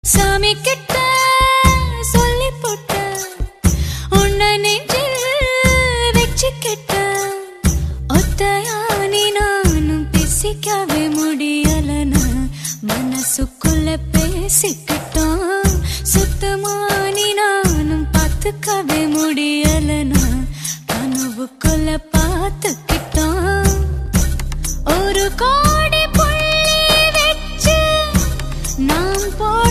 சாமி கிட்ட சொல்லி போட்ட உன்னை நெஞ்சில் வச்சுக்கிட்ட ஒத்தையானி நானும் பேசிக்கவே முடியலனா மனசுக்குள்ள பேசிக்கிட்டோம் சுத்தமானி நானும் பார்த்துக்கவே முடியலனா கனவுக்குள்ள பார்த்துக்கிட்டோம் ஒரு கோடி புள்ளி வச்சு நாம் போட